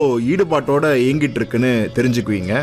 ஈடுபாட்டோட இயங்கிட்டு இருக்குன்னு தெரிஞ்சுக்குவீங்க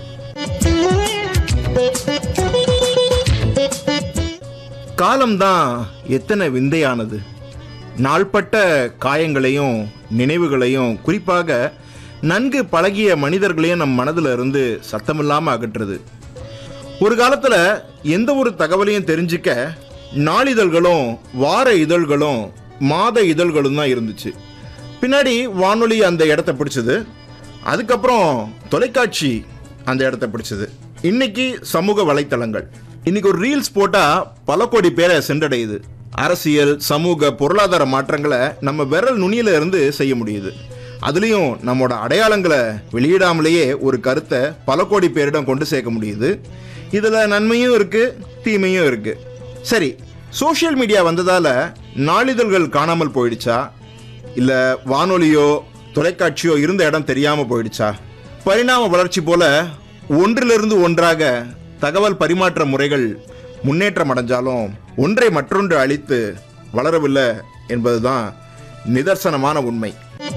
காலம்தான் எத்தனை விந்தையானது நாள்பட்ட காயங்களையும் நினைவுகளையும் குறிப்பாக நன்கு பழகிய மனிதர்களையும் நம் மனதில் இருந்து சத்தமில்லாமல் அகற்றுது ஒரு காலத்தில் எந்த ஒரு தகவலையும் தெரிஞ்சுக்க நாளிதழ்களும் வார இதழ்களும் மாத இதழ்களும் தான் இருந்துச்சு பின்னாடி வானொலி அந்த இடத்த பிடிச்சது அதுக்கப்புறம் தொலைக்காட்சி அந்த இடத்த பிடிச்சது இன்னைக்கு சமூக வலைத்தளங்கள் இன்னைக்கு ஒரு ரீல்ஸ் போட்டா பல கோடி பேரை சென்றடையுது அரசியல் சமூக பொருளாதார மாற்றங்களை நம்ம விரல் நுனியில இருந்து செய்ய முடியுது அதுலேயும் நம்மோட அடையாளங்களை வெளியிடாமலேயே ஒரு கருத்தை பல கோடி பேரிடம் கொண்டு சேர்க்க முடியுது இதில் நன்மையும் இருக்கு தீமையும் இருக்கு சரி சோஷியல் மீடியா வந்ததால நாளிதழ்கள் காணாமல் போயிடுச்சா இல்லை வானொலியோ தொலைக்காட்சியோ இருந்த இடம் தெரியாமல் போயிடுச்சா பரிணாம வளர்ச்சி போல ஒன்றிலிருந்து ஒன்றாக தகவல் பரிமாற்ற முறைகள் முன்னேற்றம் அடைஞ்சாலும் ஒன்றை மற்றொன்று அழித்து வளரவில்லை என்பதுதான் நிதர்சனமான உண்மை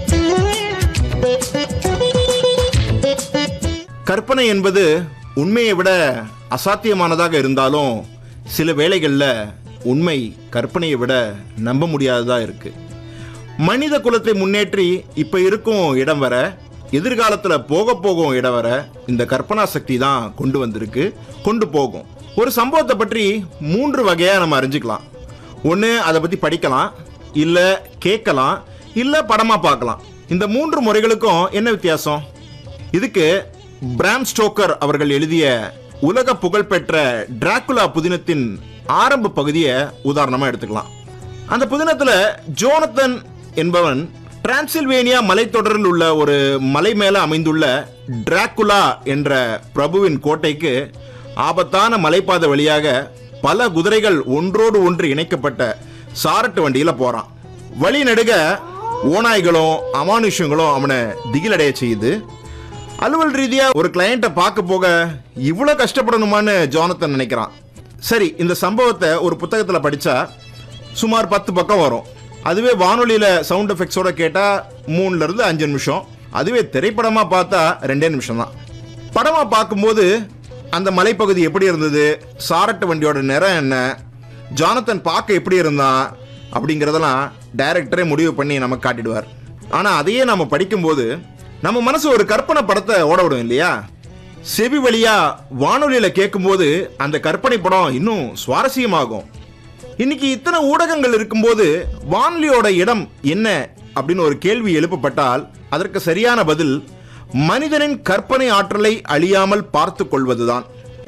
கற்பனை என்பது உண்மையை விட அசாத்தியமானதாக இருந்தாலும் சில வேளைகளில் உண்மை கற்பனையை விட நம்ப முடியாததாக இருக்கு மனித குலத்தை முன்னேற்றி இப்போ இருக்கும் இடம் வர எதிர்காலத்தில் போக போகும் இடம் வர இந்த கற்பனா சக்தி தான் கொண்டு வந்திருக்கு கொண்டு போகும் ஒரு சம்பவத்தை பற்றி மூன்று வகையாக நம்ம அறிஞ்சுக்கலாம் ஒன்று அதை பற்றி படிக்கலாம் இல்லை கேட்கலாம் இல்லை படமாக பார்க்கலாம் இந்த மூன்று முறைகளுக்கும் என்ன வித்தியாசம் இதுக்கு பிராம் ஸ்டோக்கர் அவர்கள் எழுதிய உலக புகழ்பெற்ற டிராகுலா புதினத்தின் ஆரம்ப பகுதியை உதாரணமாக எடுத்துக்கலாம் அந்த புதினத்தில் ஜோனத்தன் என்பவன் டிரான்சில்வேனியா மலைத்தொடரில் உள்ள ஒரு மலை மேலே அமைந்துள்ள டிராகுலா என்ற பிரபுவின் கோட்டைக்கு ஆபத்தான மலைப்பாதை வழியாக பல குதிரைகள் ஒன்றோடு ஒன்று இணைக்கப்பட்ட சாரட்டு வண்டியில் போகிறான் வழி நெடுக ஓநாய்களும் அமானுஷங்களும் அவனை திகிலடைய செய்யுது அலுவல் ரீதியா ஒரு கிளையண்ட்டை பார்க்க போக இவ்வளோ கஷ்டப்படணுமான்னு ஜோனத்தன் நினைக்கிறான் சரி இந்த சம்பவத்தை ஒரு புத்தகத்தில் படித்தா சுமார் பத்து பக்கம் வரும் அதுவே வானொலியில் சவுண்ட் எஃபெக்ட்ஸோட கேட்டால் மூணுலேருந்து அஞ்சு நிமிஷம் அதுவே திரைப்படமாக பார்த்தா ரெண்டே நிமிஷம் தான் படமாக பார்க்கும்போது அந்த மலைப்பகுதி எப்படி இருந்தது சாரட்டு வண்டியோட நிறம் என்ன ஜானத்தன் பார்க்க எப்படி இருந்தான் அப்படிங்கிறதெல்லாம் டைரக்டரே முடிவு பண்ணி நமக்கு காட்டிடுவார் ஆனால் அதையே நம்ம படிக்கும்போது நம்ம மனசு ஒரு கற்பனை படத்தை ஓட விடும் இல்லையா செவி வழியா வானொலியில் கேட்கும்போது அந்த கற்பனை படம் இன்னும் சுவாரஸ்யமாகும் இன்னைக்கு இத்தனை ஊடகங்கள் இருக்கும்போது வானொலியோட இடம் என்ன அப்படின்னு ஒரு கேள்வி எழுப்பப்பட்டால் அதற்கு சரியான பதில் மனிதனின் கற்பனை ஆற்றலை அழியாமல் பார்த்து கொள்வதுதான்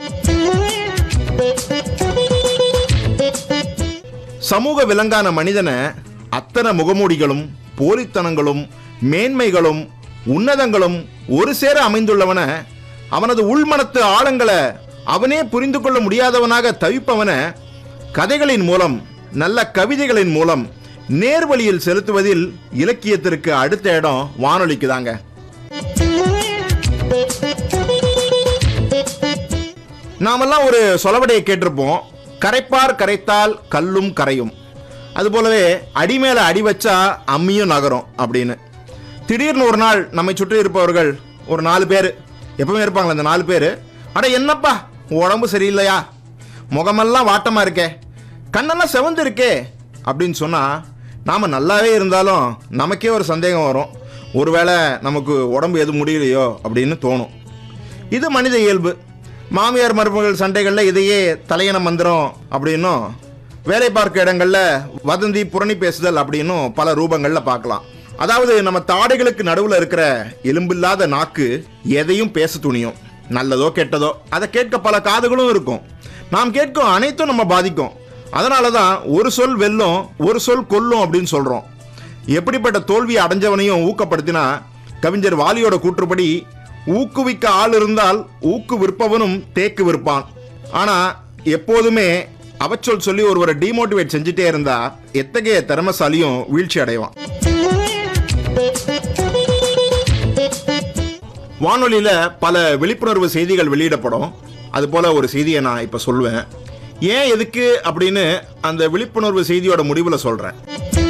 சமூக விலங்கான மனிதனை அத்தனை முகமூடிகளும் போலித்தனங்களும் மேன்மைகளும் உன்னதங்களும் ஒரு சேர அமைந்துள்ளவன அவனது உள்மனத்து ஆழங்களை அவனே புரிந்து கொள்ள முடியாதவனாக தவிப்பவன கதைகளின் மூலம் நல்ல கவிதைகளின் மூலம் நேர்வழியில் செலுத்துவதில் இலக்கியத்திற்கு அடுத்த இடம் வானொலிக்கு தாங்க நாமெல்லாம் ஒரு சொலவடையை கேட்டிருப்போம் கரைப்பார் கரைத்தால் கல்லும் கரையும் அதுபோலவே அடி மேல அடி வச்சா அம்மியும் நகரும் அப்படின்னு திடீர்னு ஒரு நாள் நம்மை சுற்றி இருப்பவர்கள் ஒரு நாலு பேர் எப்பவுமே இருப்பாங்களே அந்த நாலு பேர் அட என்னப்பா உடம்பு சரியில்லையா முகமெல்லாம் வாட்டமா இருக்கே கண்ணெல்லாம் செவந்து இருக்கே அப்படின்னு சொன்னா நாம நல்லாவே இருந்தாலும் நமக்கே ஒரு சந்தேகம் வரும் ஒருவேளை நமக்கு உடம்பு எதுவும் முடியலையோ அப்படின்னு தோணும் இது மனித இயல்பு மாமியார் மருமகள் சண்டைகளில் இதையே தலையண மந்திரம் அப்படின்னும் வேலை பார்க்க இடங்களில் வதந்தி புரணி பேசுதல் அப்படின்னும் பல ரூபங்களில் பார்க்கலாம் அதாவது நம்ம தாடைகளுக்கு நடுவில் இருக்கிற எலும்பில்லாத நாக்கு எதையும் பேச துணியும் நல்லதோ கெட்டதோ அதை கேட்க பல காதுகளும் இருக்கும் நாம் கேட்கும் அனைத்தும் நம்ம பாதிக்கும் அதனால தான் ஒரு சொல் வெல்லும் ஒரு சொல் கொல்லும் அப்படின்னு சொல்கிறோம் எப்படிப்பட்ட தோல்வியை அடைஞ்சவனையும் ஊக்கப்படுத்தினா கவிஞர் வாலியோட கூற்றுப்படி ஊக்குவிக்க ஆள் இருந்தால் ஊக்கு விற்பவனும் தேக்கு விற்பான் ஆனா எப்போதுமே அவச்சொல் சொல்லி ஒருவரை டிமோட்டிவேட் செஞ்சுட்டே இருந்தா எத்தகைய திறமசாலியும் வீழ்ச்சி அடைவான் வானொலியில பல விழிப்புணர்வு செய்திகள் வெளியிடப்படும் அது போல ஒரு செய்தியை நான் இப்ப சொல்லுவேன் ஏன் எதுக்கு அப்படின்னு அந்த விழிப்புணர்வு செய்தியோட முடிவுல சொல்றேன்